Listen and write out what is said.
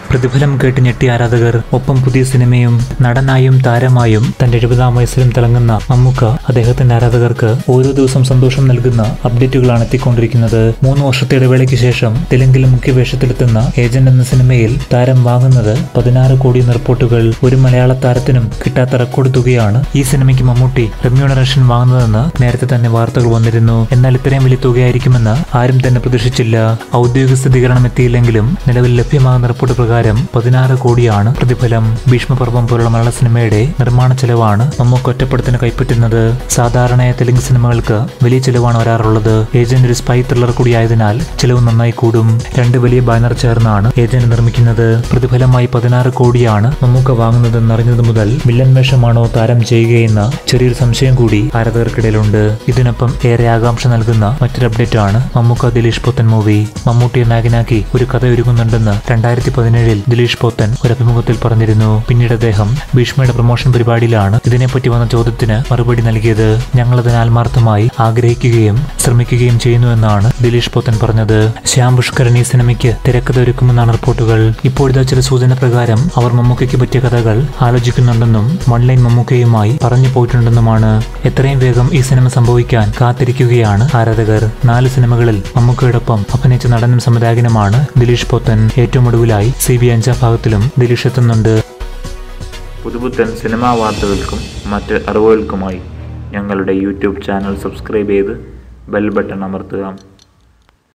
പ്രതിഫലം കേട്ട് ഞെട്ടിയ ആരാധകർ ഒപ്പം പുതിയ സിനിമയും നടനായും താരമായും തന്റെ എഴുപതാം വയസ്സിലും തിളങ്ങുന്ന മമ്മൂക്ക അദ്ദേഹത്തിന്റെ ആരാധകർക്ക് ഓരോ ദിവസം സന്തോഷം നൽകുന്ന അപ്ഡേറ്റുകളാണ് എത്തിക്കൊണ്ടിരിക്കുന്നത് മൂന്ന് വർഷത്തെ ഇടവേളയ്ക്ക് ശേഷം തെലുങ്കിൽ മുഖ്യ വേഷത്തിലെത്തുന്ന ഏജന്റ് എന്ന സിനിമയിൽ താരം വാങ്ങുന്നത് പതിനാറ് കോടി എന്ന റിപ്പോർട്ടുകൾ ഒരു മലയാള താരത്തിനും കിട്ടാത്ത റെക്കോർഡ് തുകയാണ് ഈ സിനിമയ്ക്ക് മമ്മൂട്ടി റെമ്യൂണറേഷൻ വാങ്ങുന്നതെന്ന് നേരത്തെ തന്നെ വാർത്തകൾ വന്നിരുന്നു എന്നാൽ ഇത്രയും വലിയ തുകയായിരിക്കുമെന്ന് ആരും തന്നെ പ്രതീക്ഷിച്ചില്ല ഔദ്യോഗിക സ്ഥിരീകരണം എത്തിയില്ലെങ്കിലും നിലവിൽ ലഭ്യമാകുന്ന റിപ്പോർട്ട് പ്രകാരം പതിനാറ് കോടിയാണ് പ്രതിഫലം ഭീഷ്മപർവം പോലുള്ള മലയാള സിനിമയുടെ നിർമ്മാണ ചെലവാണ് മമ്മൂക്ക് ഒറ്റപ്പെടുത്തിന് കൈപ്പറ്റുന്നത് സാധാരണയായ തെലുങ്ക് സിനിമകൾക്ക് വലിയ ചെലവാണ് വരാറുള്ളത് ഏജന്റ് ഒരു സ്പൈ ത്രില്ലർ കൂടിയായതിനാൽ ചെലവ് നന്നായി കൂടും രണ്ട് വലിയ ബാനർ ചേർന്നാണ് ഏജന്റ് നിർമ്മിക്കുന്നത് പ്രതിഫലമായി പതിനാറ് കോടിയാണ് മമ്മൂക്ക വാങ്ങുന്നതെന്ന് അറിഞ്ഞത് മുതൽ വില്ലൻ വേഷമാണോ താരം ചെയ്യുകയെന്ന ചെറിയൊരു സംശയം കൂടി ആരാധകർക്കിടയിലുണ്ട് ഇതിനൊപ്പം ഏറെ ആകാംക്ഷ നൽകുന്ന മറ്റൊരു അപ്ഡേറ്റ് ആണ് മമ്മൂക്ക ദിലീഷ് പോത്തൻ മൂവി മമ്മൂട്ടിയെ നായകനാക്കി ഒരു കഥ ഒരുങ്ങുന്നുണ്ടെന്ന് രണ്ടായിരത്തി പതിനേഴിൽ ദിലീഷ് പോത്തൻ ഒരു അഭിമുഖത്തിൽ പറഞ്ഞിരുന്നു പിന്നീട് അദ്ദേഹം ഭീഷ്മയുടെ പ്രൊമോഷൻ പരിപാടിയിലാണ് ഇതിനെപ്പറ്റി വന്ന ചോദ്യത്തിന് മറുപടി നൽകിയത് ഞങ്ങളതിന് ആത്മാർത്ഥമായി ആഗ്രഹിക്കുകയും ശ്രമിക്കുകയും ചെയ്യുന്നുവെന്നാണ് ദിലീഷ് പോത്തൻ പറഞ്ഞത് ശ്യാം പുഷ്കരൻ ഈ സിനിമയ്ക്ക് തിരക്കഥ ഒരുക്കുമെന്നാണ് റിപ്പോർട്ടുകൾ ഇപ്പോഴത്തെ ചില സൂചന പ്രകാരം അവർ മമ്മൂക്കയ്ക്ക് പറ്റിയ കഥകൾ ആലോചിക്കുന്നുണ്ടെന്നും വൺലൈൻ മമ്മൂക്കയുമായി പറഞ്ഞു പോയിട്ടുണ്ടെന്നുമാണ് എത്രയും വേഗം ഈ സിനിമ സംഭവിക്കാൻ കാത്തിരിക്കുകയാണ് ആരാധകർ നാല് സിനിമകളിൽ മമ്മൂക്കയോടൊപ്പം അഭിനയിച്ച നടനും സംവിധായകനുമാണ് ദിലീഷ് പോത്തൻ ഏറ്റവും ഒടുവിലായി സി ബി അഞ്ചാം ഭാഗത്തിലും ദിലീഷ് എത്തുന്നുണ്ട് പുതുപുത്തൻ സിനിമാ വാർത്തകൾക്കും മറ്റ് അറിവുകൾക്കുമായി ഞങ്ങളുടെ യൂട്യൂബ് ചാനൽ സബ്സ്ക്രൈബ് ചെയ്ത് ബെൽ ബട്ടൺ അമർത്തുക